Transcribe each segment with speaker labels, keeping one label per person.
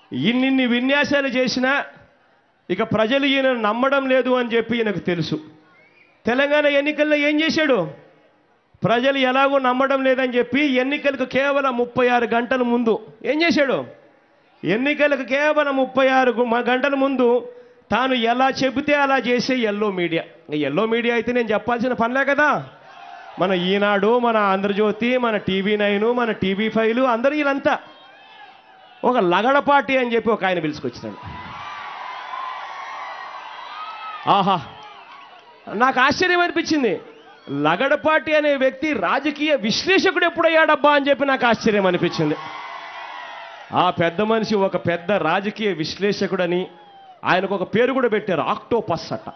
Speaker 1: ఇన్నిన్ని విన్యాసాలు చేసినా ఇక ప్రజలు ఈయన నమ్మడం లేదు అని చెప్పి ఈయనకు తెలుసు తెలంగాణ ఎన్నికల్లో ఏం చేశాడు ప్రజలు ఎలాగో నమ్మడం లేదని చెప్పి ఎన్నికలకు కేవలం ముప్పై ఆరు గంటల ముందు ఏం చేశాడు ఎన్నికలకు కేవలం ముప్పై ఆరు గు- మ- గంటల ముందు తాను ఎలా చెబితే అలా చేసే ఎల్లో మీడియా ఎల్లో మీడియా అయితే నేను చెప్పాల్సిన పనిలే కదా మన ఈనాడు మన ఆంధ్రజ్యోతి మన టీవీ నైన్ మన టీవీ ఫైవ్ అందరూ వీళ్ళంతా ఒక లగడపాటి అని చెప్పి ఒక ఆయన పిలుచుకొచ్చినాడు ఆహా నాకు ఆశ్చర్యం అనిపించింది లగడపాటి అనే వ్యక్తి రాజకీయ విశ్లేషకుడు ఎప్పుడయ్యాడబ్బా అని చెప్పి నాకు ఆశ్చర్యం అనిపించింది ఆ పెద్ద మనిషి ఒక పెద్ద రాజకీయ విశ్లేషకుడని ఆయనకు ఒక పేరు కూడా పెట్టారు ఆక్టోపస్ అట్ట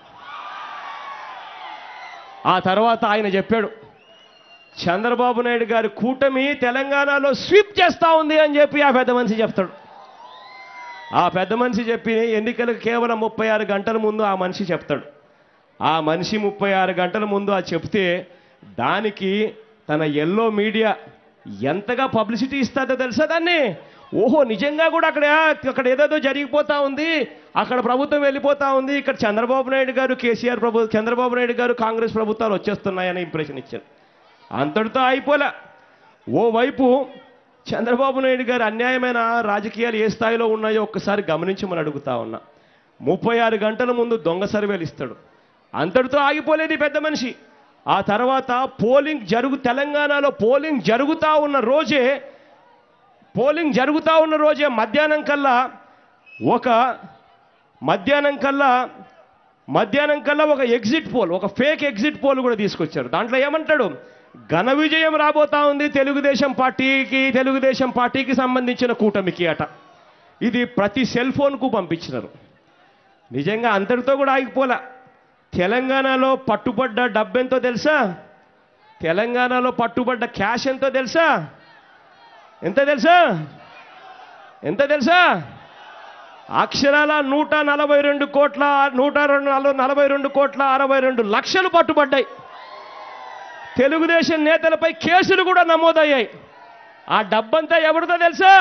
Speaker 1: ఆ తర్వాత ఆయన చెప్పాడు చంద్రబాబు నాయుడు గారి కూటమి తెలంగాణలో స్వీప్ చేస్తా ఉంది అని చెప్పి ఆ పెద్ద మనిషి చెప్తాడు ఆ పెద్ద మనిషి చెప్పి ఎన్నికలకు కేవలం ముప్పై ఆరు గంటల ముందు ఆ మనిషి చెప్తాడు ఆ మనిషి ముప్పై ఆరు గంటల ముందు ఆ చెప్తే దానికి తన ఎల్లో మీడియా ఎంతగా పబ్లిసిటీ ఇస్తుందో తెలుసా దాన్ని ఓహో నిజంగా కూడా అక్కడ అక్కడ ఏదేదో జరిగిపోతా ఉంది అక్కడ ప్రభుత్వం వెళ్ళిపోతా ఉంది ఇక్కడ చంద్రబాబు నాయుడు గారు కేసీఆర్ ప్రభు చంద్రబాబు నాయుడు గారు కాంగ్రెస్ ప్రభుత్వాలు వచ్చేస్తున్నాయని ఇంప్రెషన్ ఇచ్చారు అంతటితో అయిపోలే ఓవైపు చంద్రబాబు నాయుడు గారు అన్యాయమైన రాజకీయాలు ఏ స్థాయిలో ఉన్నాయో ఒక్కసారి గమనించమని అడుగుతా ఉన్నా ముప్పై ఆరు గంటల ముందు దొంగ సర్వేలు ఇస్తాడు అంతటితో ఆగిపోలేదు ఈ పెద్ద మనిషి ఆ తర్వాత పోలింగ్ జరుగు తెలంగాణలో పోలింగ్ జరుగుతా ఉన్న రోజే పోలింగ్ జరుగుతా ఉన్న రోజే మధ్యాహ్నం కల్లా ఒక మధ్యాహ్నం కల్లా మధ్యాహ్నం కల్లా ఒక ఎగ్జిట్ పోల్ ఒక ఫేక్ ఎగ్జిట్ పోల్ కూడా తీసుకొచ్చారు దాంట్లో ఏమంటాడు ఘన విజయం రాబోతా ఉంది తెలుగుదేశం పార్టీకి తెలుగుదేశం పార్టీకి సంబంధించిన కూటమికి అట ఇది ప్రతి సెల్ ఫోన్కు పంపించినారు నిజంగా అంతటితో కూడా ఆగిపోలే తెలంగాణలో పట్టుబడ్డ డబ్బెంతో తెలుసా తెలంగాణలో పట్టుబడ్డ క్యాష్ ఎంతో తెలుసా ఎంత తెలుసా ఎంత తెలుసా అక్షరాల నూట నలభై రెండు కోట్ల నూట రెండు నలభై నలభై రెండు కోట్ల అరవై రెండు లక్షలు పట్టుబడ్డాయి తెలుగుదేశం నేతలపై కేసులు కూడా నమోదయ్యాయి ఆ డబ్బంతా ఎవరిదో తెలుసా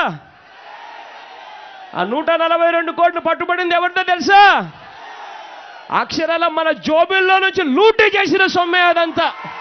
Speaker 1: ఆ నూట నలభై రెండు కోట్లు పట్టుబడింది ఎవరిదో తెలుసా అక్షరాల మన జోబిల్లో నుంచి లూటీ చేసిన సొమ్మే అదంతా